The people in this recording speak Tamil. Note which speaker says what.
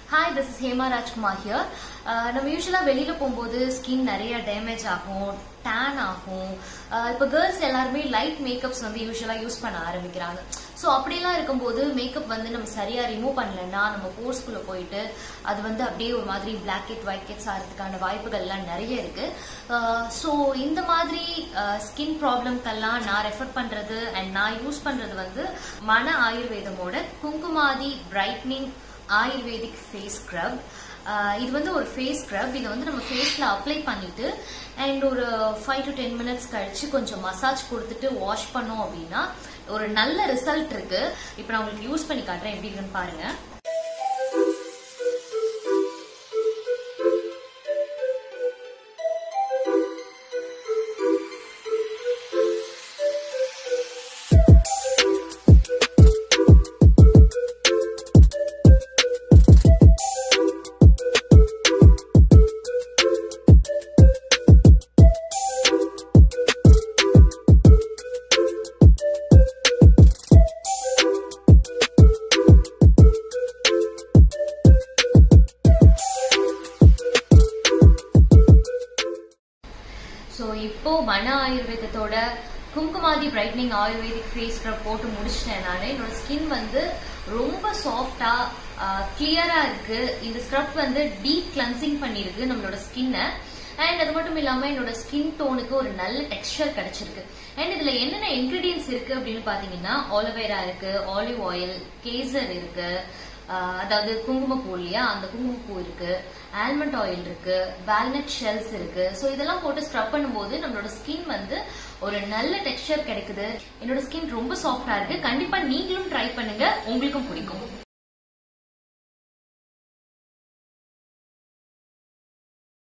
Speaker 1: hi this is Hema Rajkumar here நம்ம யூஸ்வலாக வெளியில் போகும்போது ஸ்கின் நிறைய டேமேஜ் ஆகும் டேன் ஆகும் அஹ் இப்போ கேர்ள்ஸ் எல்லாருமே லைட் மேக்கப்ஸ் வந்து யூஸ்வலாக யூஸ் பண்ண ஆரம்பிக்கிறாங்க ஸோ அப்படிலாம் இருக்கும்போது மேக்கப் வந்து நம்ம சரியாக ரிமூவ் பண்ணலன்னா நம்ம போர்ஸ்குள்ளே போயிட்டு அது வந்து அப்படியே ஒரு மாதிரி பிளாக் ஹெட் ஒயிட் ஹெட்ஸ் ஆகிறதுக்கான வாய்ப்புகள்லாம் நிறைய இருக்கு ஸோ இந்த மாதிரி ஸ்கின் ப்ராப்ளம்க்கெல்லாம் நான் ரெஃபர் பண்ணுறது அண்ட் நான் யூஸ் பண்ணுறது வந்து மன ஆயுர்வேதமோட Kumkumadi brightening ayurvedic face scrub இது வந்து ஒரு ஃபேஸ் ஸ்க்ரப் இதை வந்து நம்ம ஃபேஸில் அப்ளை பண்ணிட்டு அண்ட் ஒரு ஃபைவ் டு டென் மினிட்ஸ் கழிச்சு கொஞ்சம் மசாஜ் கொடுத்துட்டு வாஷ் பண்ணோம் அப்படின்னா ஒரு நல்ல ரிசல்ட் இருக்கு இப்போ நான் உங்களுக்கு யூஸ் பண்ணி காட்டுறேன் எப்படி இருக்குன்னு பாருங்க ஸோ இப்போ மன ஆயுர்வேதத்தோட Kumkumadi brightening ayurvedic face scrub போட்டு முடிச்சிட்டேன் நான் என்னோட ஸ்கின் வந்து ரொம்ப சாஃப்டா கிளியரா இருக்கு இந்த ஸ்க்ரப் வந்து டீப் கிளன்சிங் பண்ணிருக்கு நம்மளோட ஸ்கின்னை அண்ட் அது மட்டும் இல்லாம என்னோட ஸ்கின் டோனுக்கு ஒரு நல்ல டெக்ஸ்டர் கிடைச்சிருக்கு அண்ட் இதுல என்னென்ன இன்கிரீடியன்ஸ் இருக்கு அப்படின்னு பாத்தீங்கன்னா ஆலோவேரா இருக்கு ஆலிவ் ஆயில் கேசர் இருக்கு ஆஹ் அதாவது குங்குமப்பூ இல்லையா அந்த குங்குமப்பூ இருக்கு ஆல்மண்ட் ஆயில் இருக்கு வால்நட் ஷெல்ஸ் இருக்கு ஸோ இதெல்லாம் போட்டு ஸ்க்ரப் பண்ணும்போது நம்மளோட ஸ்கின் வந்து ஒரு நல்ல டெக்ஸ்டர் கிடைக்குது என்னோட ஸ்கின் ரொம்ப சாஃப்டா இருக்கு கண்டிப்பா நீங்களும் ட்ரை பண்ணுங்க உங்களுக்கும் பிடிக்கும்